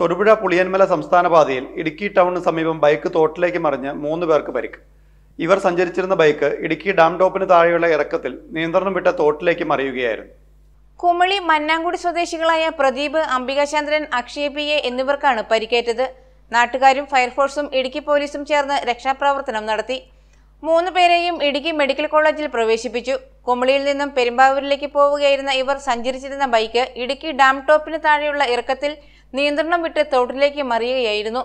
തൊടുപുഴ പുളിയന്മല സംസ്ഥാന പാതയിൽ ഇടുക്കി ടൗണിന് സമീപം ബൈക്ക് തോട്ടിലേക്ക് മറിഞ്ഞ് മൂന്ന് പേർക്ക് പരിക്ക് ഇവർ സഞ്ചരിച്ചിരുന്ന ബൈക്ക് ഇടുക്കി ഡാം ടോപ്പിന് താഴെയുള്ള ഇറക്കത്തിൽ നിയന്ത്രണം വിട്ട തോട്ടിലേക്ക് മറിയുകയായിരുന്നു കുമളി മന്നാങ്കുടി സ്വദേശികളായ പ്രദീപ് അംബികാചന്ദ്രൻ അക്ഷയ പി എ എന്നിവർക്കാണ് പരിക്കേറ്റത് നാട്ടുകാരും ഫയർഫോഴ്സും ഇടുക്കി പോലീസും ചേർന്ന് രക്ഷാപ്രവർത്തനം നടത്തി മൂന്ന് പേരെയും ഇടുക്കി മെഡിക്കൽ കോളേജിൽ പ്രവേശിപ്പിച്ചു കുമളിയിൽ നിന്നും പെരുമ്പാവൂരിലേക്ക് പോവുകയായിരുന്ന ഇവർ സഞ്ചരിച്ചിരുന്ന ബൈക്ക് ഇടുക്കി ഡാം ടോപ്പിന് താഴെയുള്ള ഇറക്കത്തിൽ നിയന്ത്രണം വിട്ട് തോട്ടിലേക്ക് മറിയുകയായിരുന്നു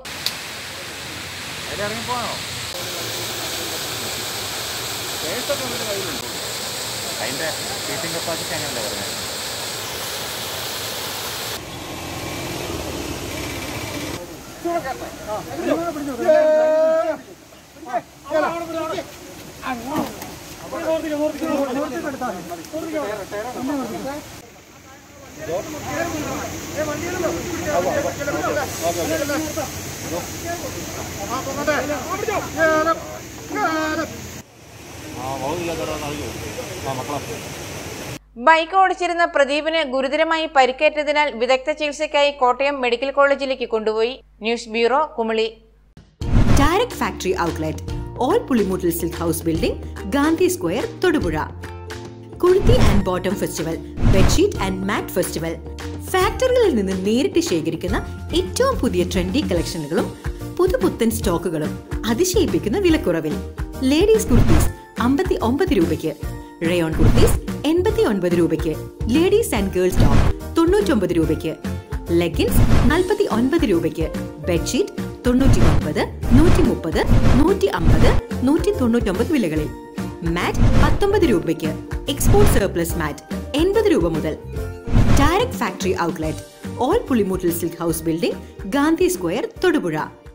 അതിന്റെ സീറ്റിംഗ് കപ്പാസിറ്റി അങ്ങനെയല്ലേ പറഞ്ഞത് ആ വകുപ്പില്ലാത്തവരാണ് അറിയോ ആ മക്കളെ ബൈക്ക് ഓടിച്ചിരുന്ന പ്രദീപിന് ഗുരുതരമായി പരിക്കേറ്റതിനാൽ വിദഗ്ധ ചികിത്സയ്ക്കായി കോട്ടയം മെഡിക്കൽ കോളേജിലേക്ക് കൊണ്ടുപോയി news bureau Kumily Direct Factory Outlet, All Pulimutal Silk House Building, Gandhi Square, Todupuzha. Kurti and bottom festival bedsheet and mat festival ഫാക്ടറികളിൽ നിന്ന് നേരിട്ട് ശേഖരിക്കുന്ന ഏറ്റവും പുതിയ ട്രെൻഡി കളക്ഷനുകളും പുതുപുത്തൻ സ്റ്റോക്കുകളും അതിശയിപ്പിക്കുന്ന വിലക്കുറവിൽ ലേഡീസ് കുർത്തീസ് അമ്പത്തി ഒമ്പത് രൂപയ്ക്ക് റയോൺ കുർത്തീസ് എൺപത്തി ഒൻപത് രൂപയ്ക്ക് ലേഡീസ് ആൻഡ് ഗേൾസ് ടോപ്പ് തൊണ്ണൂറ്റൊമ്പത് രൂപയ്ക്ക് ലെഗിൻസ് നാൽപ്പത്തി ഒൻപത് രൂപയ്ക്ക് ബെഡ്ഷീറ്റ് തൊണ്ണൂറ്റി ഒൻപത് നൂറ്റി മുപ്പത് നൂറ്റി അമ്പത് നൂറ്റി തൊണ്ണൂറ്റൊമ്പത് വിലകളിൽ മാറ്റ് പത്തൊമ്പത് രൂപയ്ക്ക് എക്സ്പോർട്ട് സർപ്ലസ് മാറ്റ് എൺപത് രൂപ മുതൽ ഡയറക്ട് ഫാക്ടറി ഔട്ട്ലെറ്റ് ഓൾ Pulimoottil silk house building Gandhi square Thodupuzha